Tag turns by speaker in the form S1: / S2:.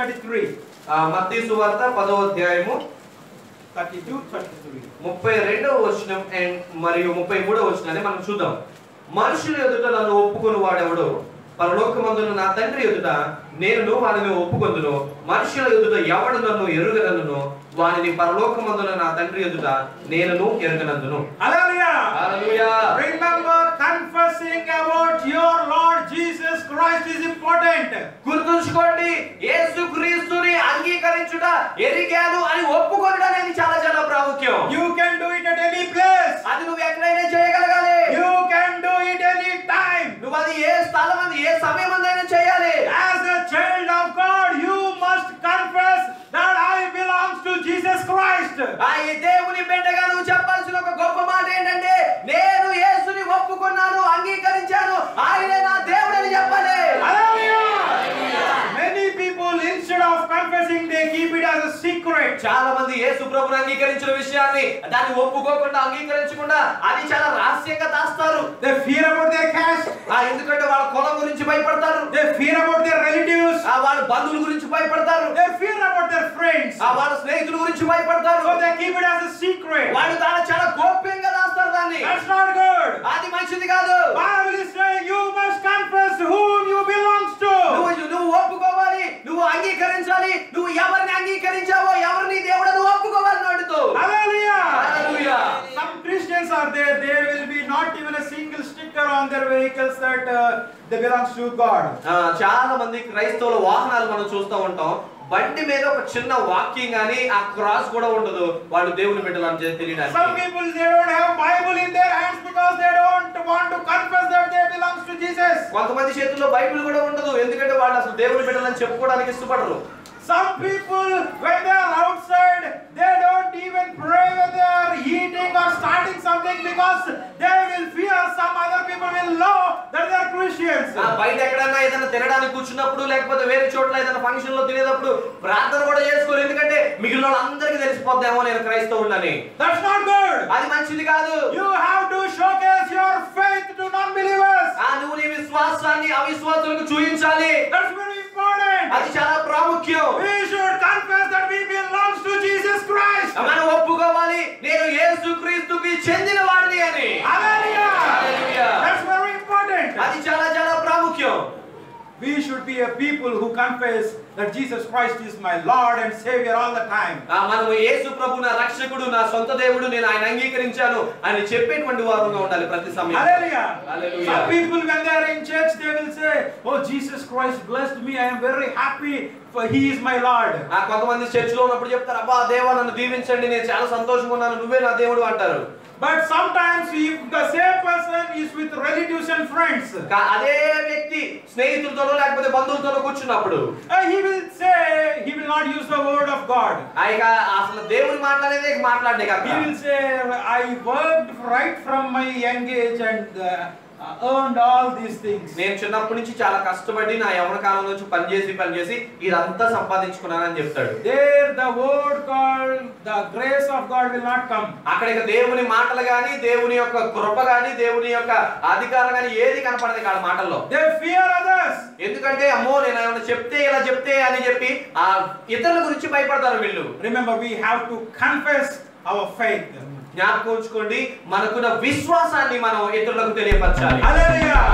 S1: 33.
S2: ఆ, మత్తయి సువార్త పదో అధ్యాయము
S1: 32, 33.
S2: ముప్పై రెండవ వచనం అండ్ మరియు ముప్పై మూడవ వచనాన్ని మనం చూద్దాం మనుషుల ఎదుట నన్ను ఒప్పుకొని వాడెవడు పరలోకమందున నా తండ్రి ఎదుట నేను వారిని ఒప్పుకొందును మనుషుల ఎదుట ఎవడు నన్ను ఎరుగనను వారిని పరలోకమందున నా తండ్రి ఎదుట నేను ఎరుగనందును
S1: Hallelujah.
S2: Hallelujah
S1: Remember, confessing about your Lord Jesus Christ is important.
S2: గుర్తుంచుకోండి యేసుక్రీస్తుని అంగీకరించుట ఎరిగాను అని ఒప్పుకొనడం అనేది చాలా చాలా ప్రాముఖ్యం
S1: You can do it at any place.
S2: అది నువ్వు ఎక్కడైనా చేయగలగాలి
S1: You can do it any time.
S2: నువ్వు అది ఏ స్థలం అది ఏ సమయం అందైనా చేయాలి
S1: As a child of God, you must confess that I belongs to Jesus Christ.
S2: ఆ ఈ దేవుని బిడ్డగా నువ్వు చెప్పాల్సిన ఒక గొప్ప మాట ఏంటంటే నేను యేసుని ఒప్పుకున్నాను అంగీకరించాను ఆయనే నా దేవుడని చెప్పాలి
S1: Hallelujah. Many people, instead of confessing, they keep it as a secret.
S2: చాలా మంది యేసు ప్రభుని అంగీకరించిన విషయాన్ని దాన్ని ఒప్పుకోకుండా అంగీకరించకుండా అది చాలా రహస్యంగా దాస్తారు
S1: They fear about their caste.
S2: ఆ ఎందుకంటే వాళ్ళ కులం గురించి భయపడతారు
S1: They fear about their relatives.
S2: ఆ వాళ్ళ బంధువుల గురించి భయపడతారు
S1: They fear about their friends.
S2: ఆ వాళ్ళ స్నేహితుల గురించి భయపడతారు
S1: So they keep it as a secret.
S2: వాళ్ళు దాన్ని చాలా గోప్యంగా దాస్తారు దాన్ని
S1: That's not good.
S2: అది మంచిది కాదు
S1: Bible is saying you must confess whom you belongs to.
S2: నువ్వు నువ్వు ఒప్పుకోవాలి నువ్వు అంగీకరించాలి నువ్వు ఎవరిని అంగీకరించావో ఎవరిని దేవుడని ఒప్పుకోవాలి నోటితో
S1: Hallelujah.
S2: Hallelujah.
S1: Some Christians are there. There will be not even a single sticker on their vehicles that uh, they belongs to God.
S2: ఆ, చాలా మంది క్రైస్తవుల వాహనాలు మనం చూస్తూ ఉంటాం బండి మీద ఒక చిన్న వాక్యం గానీ ఆ క్రాస్ కూడా ఉండదు వాళ్ళు దేవుని బిడ్డలు అని చెప్పి
S1: Some
S2: తెలియడానికి
S1: people they don't have Bible in their hands because they don't want to confess that they belongs to Jesus.
S2: కొంతమంది చేతుల్లో బైబిల్ కూడా ఉండదు ఎందుకంటే వాళ్ళు అసలు దేవుని బిడ్డలని చెప్పుకోవడానికి ఇష్టపడరు
S1: Some people when they are outside they don't even pray when they are eating or starting something because they will fear some other people will know that they are Christians.
S2: ఆ, బయట ఎక్కడైనా ఏదైనా తినడానికి కూర్చున్నప్పుడు లేకపోతే వేరే చోట్ల ఏదైనా ఫంక్షన్ లో తినేటప్పుడు ప్రార్థన కూడా చేసుకోరు ఎందుకంటే మిగిలిన వాళ్ళందరికీ తెలిసిపోద్దేమో నేను క్రైస్తవుడిని
S1: That's not good.
S2: అది మంచిది కాదు
S1: You have to showcase your faith to non-believers.
S2: ఆ నువ్వు నీ విశ్వాసాన్ని అవిశ్వాసులకు చూపించాలి
S1: That's very important.
S2: అది చాలా ప్రాముఖ్యం
S1: We should confess that we belongs to Jesus Christ.
S2: మనం ఒప్పుకోవాలి నేను యేసు క్రీస్తుకి చెందిన వాడిని అని
S1: Hallelujah.
S2: Hallelujah.
S1: That's very important.
S2: అది చాలా చాలా ప్రాముఖ్యం
S1: We should be a people who confess that Jesus Christ is my Lord and Savior all the time.
S2: ఆ, మనము యేసు ప్రభు నా రక్షకుడు నా సొంత దేవుడు నేను ఆయన అంగీకరించాను అని చెప్పేటువంటి వారుగా ఉండాలి ప్రతి సమయం
S1: Hallelujah.
S2: Hallelujah.
S1: Some people, when they are in church, they will say, Oh, Jesus Christ blessed me. I am very happy for He is my Lord.
S2: ఆ కొంతమంది చర్చిలో ఉన్నప్పుడు చెప్తారు అబ్బా దేవా నన్ను దీవించండి నేను చాలా సంతోషంగా ఉన్నాను నువ్వే నా దేవుడు అంటారు
S1: But sometimes, if the same person is with relatives and friends,
S2: కా- అదే వ్యక్తి స్నేహితులతోనో లేకపోతే బంధువులతోనో కూర్చున్నప్పుడు
S1: uh, he will say, He will not use the word of God.
S2: ఆ ఇక అసలు దేవుని మాట్లాడేదే మాట్లాడే
S1: He
S2: కాక
S1: will say, I worked right from my young age and uh, earned all these things.
S2: నేను చిన్నప్పటి నుంచి చాలా కష్టపడి నా యవన కాలం నుంచి పనిచేసి పనిచేసి ఇదంతా సంపాదించుకున్నానని చెప్తాడు
S1: There, the word called the grace of God will not come.
S2: అక్కడ ఇక దేవుని మాటలు గాని దేవుని యొక్క కృప గాని దేవుని యొక్క అధికారం గాని ఏది కనపడదు ఇక్కడ మాటల్లో
S1: They fear others.
S2: ఎందుకంటే అమ్మో నేను ఏమైనా చెప్తే ఇలా చెప్తే అని చెప్పి ఆ ఇతరుల గురించి భయపడతారు వీళ్ళు
S1: Remember, we have to confess our faith.
S2: జ్ఞాపకం ఉంచుకోండి మనకున్న విశ్వాసాన్ని మనం ఇతరులకు తెలియపరచాలి
S1: Hallelujah.